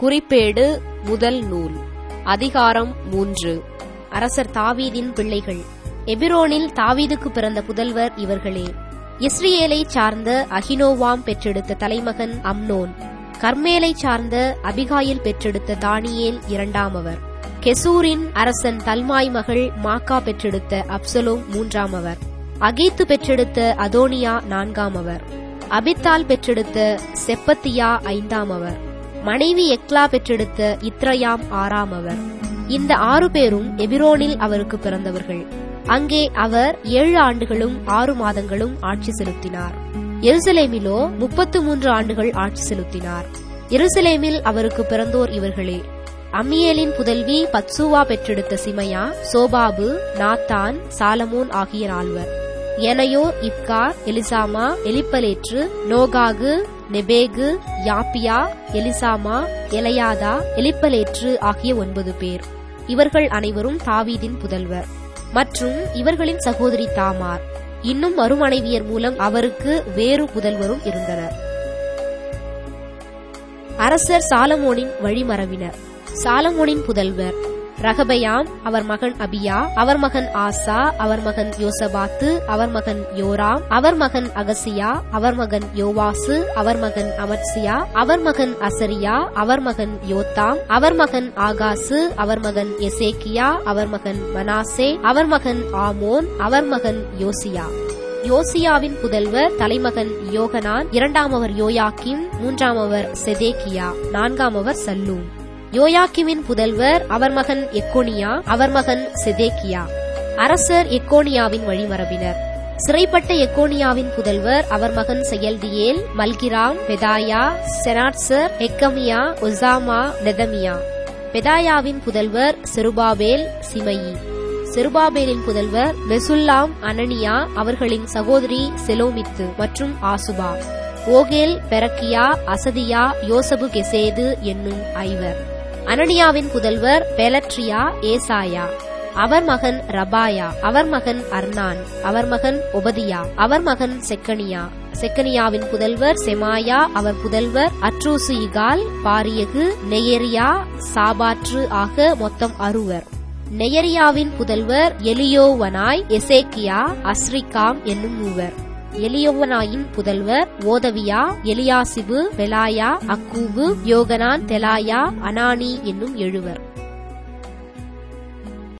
குறிப்பேடு முதல் நூல் அதிகாரம் மூன்று அரசர் தாவீதின் பிள்ளைகள் எபிரோனில் தாவீதுக்கு பிறந்த புதல்வர் இவர்களே இஸ்ரேலைச் சார்ந்த அகினோவாம் பெற்றெடுத்த தலைமகன் அம்னோன் கர்மேலைச் சார்ந்த அபிகாயில் பெற்றெடுத்த தானியேல் இரண்டாமவர் கெசூரின் அரசன் தல்மாய் மகள் மாக்கா பெற்றெடுத்த அப்சலோம் மூன்றாமவர் அகீத்து பெற்றெடுத்த அதோனியா நான்காமவர் அபித்தால் பெற்றெடுத்த செப்பத்தியா ஐந்தாமவர் மனைவி எக்லா பெற்றெடுத்த இத்ரயாம் ஆறாமவர் இந்த ஆறு பேரும் எபிரோனில் அவருக்கு பிறந்தவர்கள் அங்கே அவர் ஏழு ஆண்டுகளும் ஆறு மாதங்களும் ஆட்சி செலுத்தினார் எருசலேமிலோ முப்பத்து மூன்று ஆண்டுகள் ஆட்சி செலுத்தினார் எருசலேமில் அவருக்கு பிறந்தோர் இவர்களே அம்மியேலின் புதல்வி பத்சுவா பெற்றெடுத்த சிமையா சோபாபு நாத்தான் சாலமோன் ஆகிய நால்வர் எனையோ இப்கா எலிசாமா எலிப்பலேற்று நோகாகு நெபேகு யாப்பியா எலிசாமா எலையாதா எலிப்பலேற்று ஆகிய ஒன்பது பேர் இவர்கள் அனைவரும் தாவீதின் புதல்வர் மற்றும் இவர்களின் சகோதரி தாமார் இன்னும் மறுமனைவியர் மூலம் அவருக்கு வேறு புதல்வரும் இருந்தனர் அரசர் சாலமோனின் வழிமரபினர் சாலமோனின் புதல்வர் ரகபயாம் அவர் மகன் அபியா அவர் மகன் ஆசா அவர் மகன் யோசபாத்து அவர் மகன் யோராம் அவர் மகன் அகசியா அவர் மகன் யோவாசு அவர் மகன் அமத்சியா அவர் மகன் அசரியா அவர் மகன் யோத்தாம் அவர் மகன் ஆகாசு அவர் மகன் எசேக்கியா அவர் மகன் மனாசே அவர் மகன் ஆமோன் அவர் மகன் யோசியா யோசியாவின் புதல்வர் தலைமகன் யோகனான் இரண்டாமவர் யோயாக்கிம் மூன்றாமவர் செதேக்கியா நான்காமவர் சல்லூம் யோயாக்கிமின் புதல்வர் அவர் மகன் எக்கோனியா அவர் மகன் செதேக்கியா அரசர் எக்கோனியாவின் வழிமரபினர் சிறைப்பட்ட எக்கோனியாவின் புதல்வர் அவர் மகன் செயல்தியேல் மல்கிராம் பெதாயா செனாட்சர் எக்கமியா ஒசாமா நெதமியா பெதாயாவின் புதல்வர் செருபாபேல் சிமயி செருபாபேலின் புதல்வர் மெசுல்லாம் அனனியா அவர்களின் சகோதரி செலோமித்து மற்றும் ஆசுபா ஓகேல் பெரக்கியா அசதியா யோசபு கெசேது என்னும் ஐவர் அனனியாவின் புதல்வர் பெலட்ரியா ஏசாயா அவர் மகன் ரபாயா அவர் மகன் அர்னான் அவர் மகன் ஒபதியா அவர் மகன் செக்கனியா செக்கனியாவின் புதல்வர் செமாயா அவர் புதல்வர் அட்ரூசு இகால் பாரியகு நெயரியா சாபாற்று ஆக மொத்தம் அறுவர் நெயரியாவின் புதல்வர் எலியோவனாய் எசேக்கியா அஸ்ரிகாம் என்னும் மூவர் எலியோவனாயின் புதல்வர் ஓதவியா எலியாசிபு பெலாயா அக்கூபு யோகனான் தெலாயா அனானி என்னும் எழுவர்